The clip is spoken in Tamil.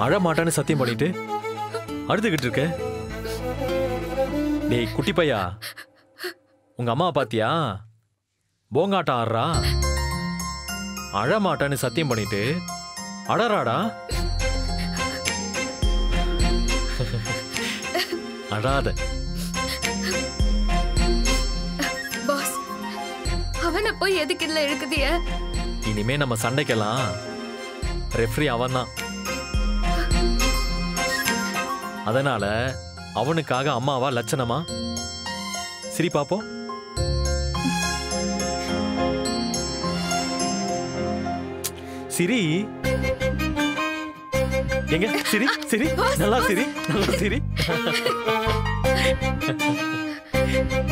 அழ மாட்டான்னு சத்தியம் பண்ணிட்டு அழுதுகிட்டு இருக்க டேய் குட்டி பையா உங்க அம்மா பாத்தியா போங்காட்டம் ஆடுறா அழ மாட்டான்னு சத்தியம் பண்ணிட்டு அழறாடா அழாத பாஸ் அவனை போய் எதுக்கு இல்ல இழுக்குதிய இனிமே நம்ம சண்டைக்கெல்லாம் ரெஃப்ரி அவன்தான் அதனால அவனுக்காக அம்மாவா லட்சணமா சிரி பாப்போம் சிரி எங்க சிரி சிரி நல்லா சிரி நல்லா சிரி